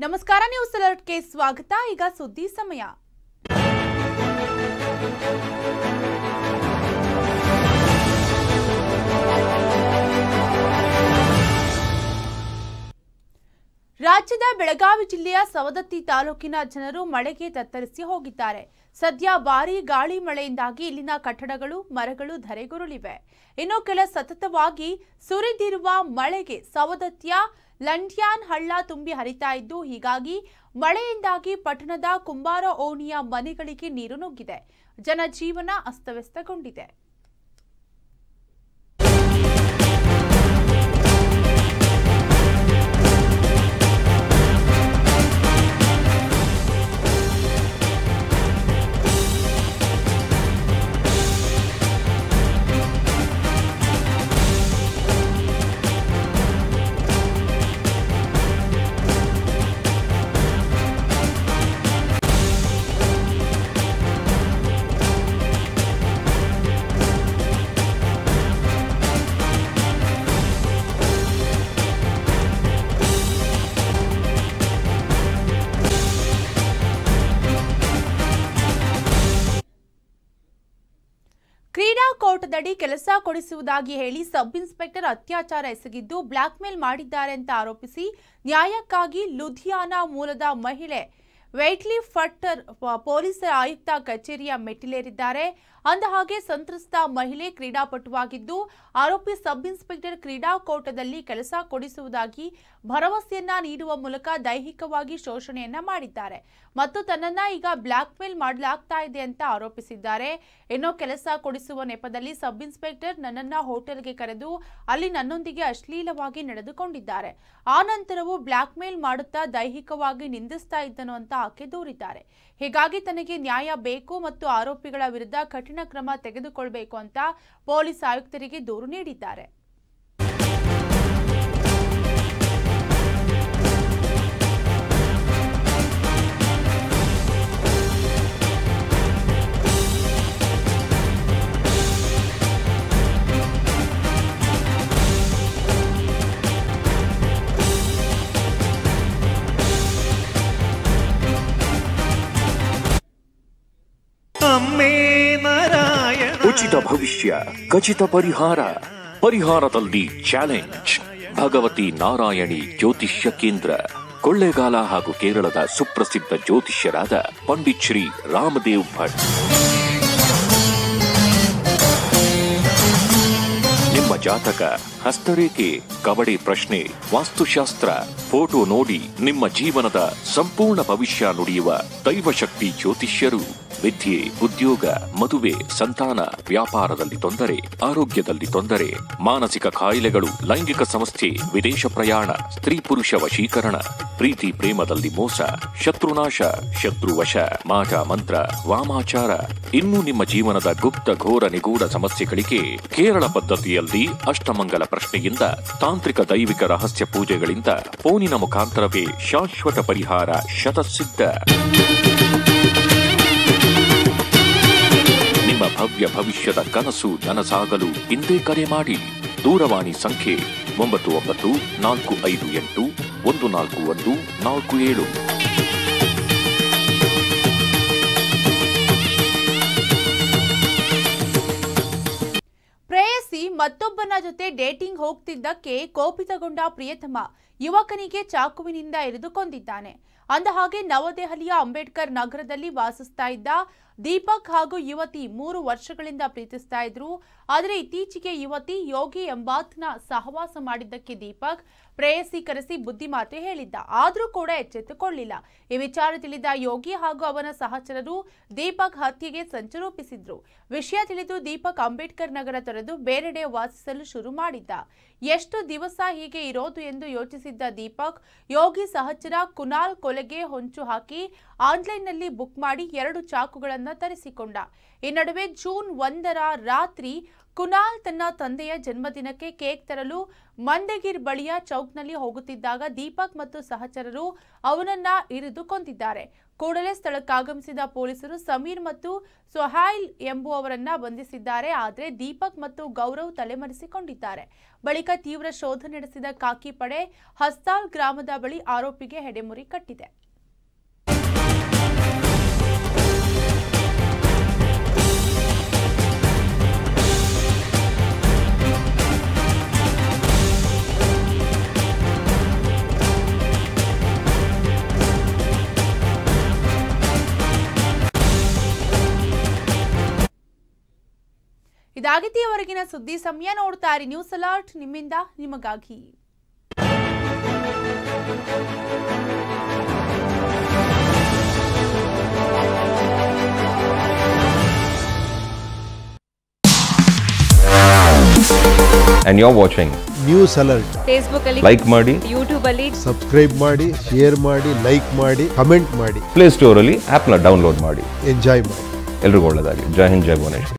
ನಮಸ್ಕಾರ ನ್ಯೂಸ್ ಅಲರ್ಟ್ಗೆ ಸ್ವಾಗತ ಈಗ ಸುದ್ದಿ ಸಮಯ ರಾಜ್ಯದ ಬೆಳಗಾವಿ ಜಿಲ್ಲೆಯ ಸವದತ್ತಿ ತಾಲೂಕಿನ ಜನರು ಮಳೆಗೆ ತತ್ತರಿಸಿ ಹೋಗಿದ್ದಾರೆ ಸದ್ಯ ಭಾರೀ ಗಾಳಿ ಮಳೆಯಿಂದಾಗಿ ಇಲ್ಲಿನ ಕಟ್ಟಡಗಳು ಮರಗಳು ಧರೆಗುರುಳಿವೆ ಇನ್ನು ಕೆಲ ಸತತವಾಗಿ ಸುರಿದಿರುವ ಮಳೆಗೆ ಸವದತ್ತಿಯ ಲಂಡ್ಯಾನ್ ಹಳ್ಳ ತುಂಬಿ ಹರಿತಾ ಇದ್ದು ಹೀಗಾಗಿ ಮಳೆಯಿಂದಾಗಿ ಪಟ್ಟಣದ ಕುಂಬಾರ ಓಣಿಯ ಮನೆಗಳಿಗೆ ನೀರು ನುಗ್ಗಿದೆ ಜನಜೀವನ ಅಸ್ತವ್ಯಸ್ತಗೊಂಡಿದೆ ಕ್ರೀಡಾಕೋಟದಡಿ ಕೆಲಸ ಕೊಡಿಸುವುದಾಗಿ ಹೇಳಿ ಸಬ್ ಇನ್ಸ್ಪೆಕ್ಟರ್ ಅತ್ಯಾಚಾರ ಎಸಗಿದ್ದು ಬ್ಲಾಕ್ಮೇಲ್ ಮಾಡಿದ್ದಾರೆ ಅಂತ ಆರೋಪಿಸಿ ನ್ಯಾಯಕ್ಕಾಗಿ ಲುಧಿಯಾನ ಮೂಲದ ಮಹಿಳೆ ವೈಟ್ಲಿ ಫಟ್ಟರ್ ಪೊಲೀಸ್ ಆಯುಕ್ತ ಕಚೇರಿಯ ಮೆಟ್ಟಿಲೇರಿದ್ದಾರೆ ಅಂದಹಾಗೆ ಸಂತ್ರಸ್ತ ಮಹಿಳೆ ಕ್ರೀಡಾಪಟುವಾಗಿದ್ದು ಆರೋಪಿ ಸಬ್ ಇನ್ಸ್ಪೆಕ್ಟರ್ ಕ್ರೀಡಾಕೋಟದಲ್ಲಿ ಕೆಲಸ ಕೊಡಿಸುವುದಾಗಿ ಭರವಸೆಯನ್ನ ನೀಡುವ ಮೂಲಕ ದೈಹಿಕವಾಗಿ ಶೋಷಣೆಯನ್ನ ಮಾಡಿದ್ದಾರೆ ಮತ್ತು ತನ್ನನ್ನ ಈಗ ಬ್ಲಾಕ್ಮೇಲ್ ಮಾಡಲಾಗ್ತಾ ಇದೆ ಅಂತ ಆರೋಪಿಸಿದ್ದಾರೆ ಏನೋ ಕೆಲಸ ಕೊಡಿಸುವ ನೆಪದಲ್ಲಿ ಸಬ್ ಇನ್ಸ್ಪೆಕ್ಟರ್ ನನ್ನನ್ನ ಹೋಟೆಲ್ಗೆ ಕರೆದು ಅಲ್ಲಿ ನನ್ನೊಂದಿಗೆ ಅಶ್ಲೀಲವಾಗಿ ನಡೆದುಕೊಂಡಿದ್ದಾರೆ ಆ ನಂತರವೂ ಬ್ಲಾಕ್ಮೇಲ್ ಮಾಡುತ್ತಾ ದೈಹಿಕವಾಗಿ ನಿಂದಿಸ್ತಾ ಇದ್ದನು ಅಂತ ಆಕೆ ದೂರಿದ್ದಾರೆ ಹೀಗಾಗಿ ತನಗೆ ನ್ಯಾಯ ಬೇಕು ಮತ್ತು ಆರೋಪಿಗಳ ವಿರುದ್ಧ ಕಠಿಣ ಕ್ರಮ ತೆಗೆದುಕೊಳ್ಬೇಕು ಅಂತ ಪೊಲೀಸ್ ಆಯುಕ್ತರಿಗೆ ದೂರು ನೀಡಿದ್ದಾರೆ ಅಮ್ಮೇ ನಾರಾಯಣ ಉಚಿತ ಭವಿಷ್ಯ ಖಚಿತ ಪರಿಹಾರ ಪರಿಹಾರದಲ್ಲಿ ಚಾಲೆಂಜ್ ಭಗವತಿ ನಾರಾಯಣಿ ಜ್ಯೋತಿಷ್ಯ ಕೇಂದ್ರ ಕೊಳ್ಳೇಗಾಲ ಹಾಗೂ ಕೇರಳದ ಸುಪ್ರಸಿದ್ಧ ಜ್ಯೋತಿಷ್ಯರಾದ ಪಂಡಿತ್ ಶ್ರೀ ರಾಮದೇವ್ ಭಟ್ ನಿಮ್ಮ ಜಾತಕ ಹಸ್ತರೇಖೆ ಕವಡೆ ಪ್ರಶ್ನೆ ವಾಸ್ತುಶಾಸ್ತ್ರ ಫೋಟೋ ನೋಡಿ ನಿಮ್ಮ ಜೀವನದ ಸಂಪೂರ್ಣ ಭವಿಷ್ಯ ನುಡಿಯುವ ದೈವಶಕ್ತಿ ಜ್ಯೋತಿಷ್ಯರು ವಿದ್ಯೆ ಉದ್ಯೋಗ ಮದುವೆ ಸಂತಾನ ವ್ಯಾಪಾರದಲ್ಲಿ ತೊಂದರೆ ಆರೋಗ್ಯದಲ್ಲಿ ತೊಂದರೆ ಮಾನಸಿಕ ಕಾಯಿಲೆಗಳು ಲೈಂಗಿಕ ಸಮಸ್ಯೆ ವಿದೇಶ ಪ್ರಯಾಣ ಸ್ತ್ರೀ ಪುರುಷ ವಶೀಕರಣ ಪ್ರೀತಿ ಪ್ರೇಮದಲ್ಲಿ ಮೋಸ ಶತ್ರುನಾಶ ಶತ್ರುವಶ ಮಾಟ ಮಂತ್ರ ವಾಮಾಚಾರ ಇನ್ನು ನಿಮ್ಮ ಜೀವನದ ಗುಪ್ತ ಘೋರ ನಿಗೂಢ ಸಮಸ್ಯೆಗಳಿಗೆ ಕೇರಳ ಪದ್ಧತಿಯಲ್ಲಿ ಅಷ್ಟಮಂಗಲ ಪ್ರಶ್ನೆಯಿಂದ ತಾಂತ್ರಿಕ ದೈವಿಕ ರಹಸ್ಯ ಪೂಜೆಗಳಿಂದ ಫೋನಿನ ಮುಖಾಂತರವೇ ಶಾಶ್ವತ ಪರಿಹಾರ ಶತಸಿದ್ಧ ನಿಮ್ಮ ಭವ್ಯ ಭವಿಷ್ಯದ ಕನಸು ನನಸಾಗಲು ಇಂದೇ ಕರೆ ಮಾಡಿ ದೂರವಾಣಿ ಸಂಖ್ಯೆ ಒಂಬತ್ತು ಒಂಬತ್ತು ನಾಲ್ಕು ಐದು ಎಂಟು ಒಂದು ನಾಲ್ಕು ಒಂದು ನಾಲ್ಕು ಏಳು ಪ್ರೇಯಸಿ ಮತ್ತೊಬ್ಬನ ಜೊತೆ ಡೇಟಿಂಗ್ ಹೋಗ್ತಿದ್ದಕ್ಕೆ ಕೋಪಿತಗೊಂಡ ಪ್ರಿಯತಮ ಯುವಕನಿಗೆ ಚಾಕುವಿನಿಂದ ಇರಿದು ಕೊಂದಿದ್ದಾನೆ ಅಂದಹಾಗೆ ನವದೆಹಲಿಯ ಅಂಬೇಡ್ಕರ್ ನಗರದಲ್ಲಿ ವಾಸಿಸ್ತಾ ಇದ್ದ ದೀಪಕ್ ಹಾಗೂ ಯುವತಿ ಮೂರು ವರ್ಷಗಳಿಂದ ಪ್ರೀತಿಸ್ತಾ ಇದ್ರು ಆದರೆ ಇತ್ತೀಚೆಗೆ ಯುವತಿ ಯೋಗಿ ಎಂಬಾತ್ನ ಸಹವಾಸ ಮಾಡಿದ್ದಕ್ಕೆ ದೀಪಕ್ ಪ್ರೇಯಸಿ ಕರೆಸಿ ಬುದ್ಧಿಮಾತು ಹೇಳಿದ್ದ ಆದರೂ ಕೂಡ ಎಚ್ಚೆತ್ತುಕೊಳ್ಳಿಲ್ಲ ಈ ವಿಚಾರ ತಿಳಿದ ಯೋಗಿ ಹಾಗೂ ಅವನ ಸಹಚರರು ದೀಪಕ್ ಹತ್ಯೆಗೆ ಸಂಚು ರೂಪಿಸಿದ್ರು ವಿಷಯ ತಿಳಿದು ದೀಪಕ್ ಅಂಬೇಡ್ಕರ್ ನಗರ ತೊರೆದು ಬೇರೆಡೆ ವಾಸಿಸಲು ಶುರು ಮಾಡಿದ್ದ ಎಷ್ಟು ದಿವಸ ಹೀಗೆ ಇರೋದು ಎಂದು ಯೋಚಿಸಿದ್ದ ದೀಪಕ್ ಯೋಗಿ ಸಹಚರ ಕುನಾಲ್ ಕೊಲೆಗೆ ಹೊಂಚು ಹಾಕಿ ಆನ್ಲೈನ್ನಲ್ಲಿ ಬುಕ್ ಮಾಡಿ ಎರಡು ಚಾಕುಗಳನ್ನು ತರಿಸಿಕೊಂಡ ಈ ನಡುವೆ ಜೂನ್ ಒಂದರ ರಾತ್ರಿ ಕುನಾಲ್ ತನ್ನ ತಂದೆಯ ಜನ್ಮದಿನಕ್ಕೆ ಕೇಕ್ ತರಲು ಮಂದಗಿರ್ ಬಳಿಯ ಚೌಕ್ನಲ್ಲಿ ಹೋಗುತ್ತಿದ್ದಾಗ ದೀಪಕ್ ಮತ್ತು ಸಹಚರರು ಅವನನ್ನ ಇರಿದು ಕೊಂದಿದ್ದಾರೆ ಕೂಡಲೇ ಸ್ಥಳಕ್ಕಾಗಮಿಸಿದ ಪೊಲೀಸರು ಸಮೀರ್ ಮತ್ತು ಸೊಹೈಲ್ ಎಂಬುವವರನ್ನ ಬಂಧಿಸಿದ್ದಾರೆ ಆದರೆ ದೀಪಕ್ ಮತ್ತು ಗೌರವ್ ತಲೆಮರೆಸಿಕೊಂಡಿದ್ದಾರೆ ಬಳಿಕ ತೀವ್ರ ಶೋಧ ನಡೆಸಿದ ಕಾಕಿ ಪಡೆ ಹಸ್ತಾಲ್ ಗ್ರಾಮದ ಬಳಿ ಆರೋಪಿಗೆ ಹೆಡೆಮುರಿ ಕಟ್ಟಿದೆ ಇದಾಗಿತ್ತೀವರೆಗಿನ ಸುದ್ದಿ ಸಮಯ ನೋಡ್ತಾ ಇರಿ ನ್ಯೂಸ್ ಅಲರ್ಟ್ ನಿಮ್ಮಿಂದ ನಿಮಗಾಗಿ and you're watching. News alert Facebook ಅಲ್ಲಿ Like ಮಾಡಿ ಯೂಟ್ಯೂಬ್ ಅಲ್ಲಿ ಸಬ್ಸ್ಕ್ರೈಬ್ ಮಾಡಿ ಶೇರ್ ಮಾಡಿ ಲೈಕ್ ಮಾಡಿ ಕಮೆಂಟ್ ಮಾಡಿ ಪ್ಲೇ ಸ್ಟೋರಲ್ಲಿ ಆ್ಯಪ್ನ ಡೌನ್ಲೋಡ್ ಮಾಡಿ ಎಂಜಾಯ್ ಮಾಡಿ ಎಲ್ರಿಗೂ ಒಳ್ಳೆಯದಾಗಲಿ ಜೈ ಹಿಂದ್ ಜೈ ಭುವನೇಶ್ವರಿ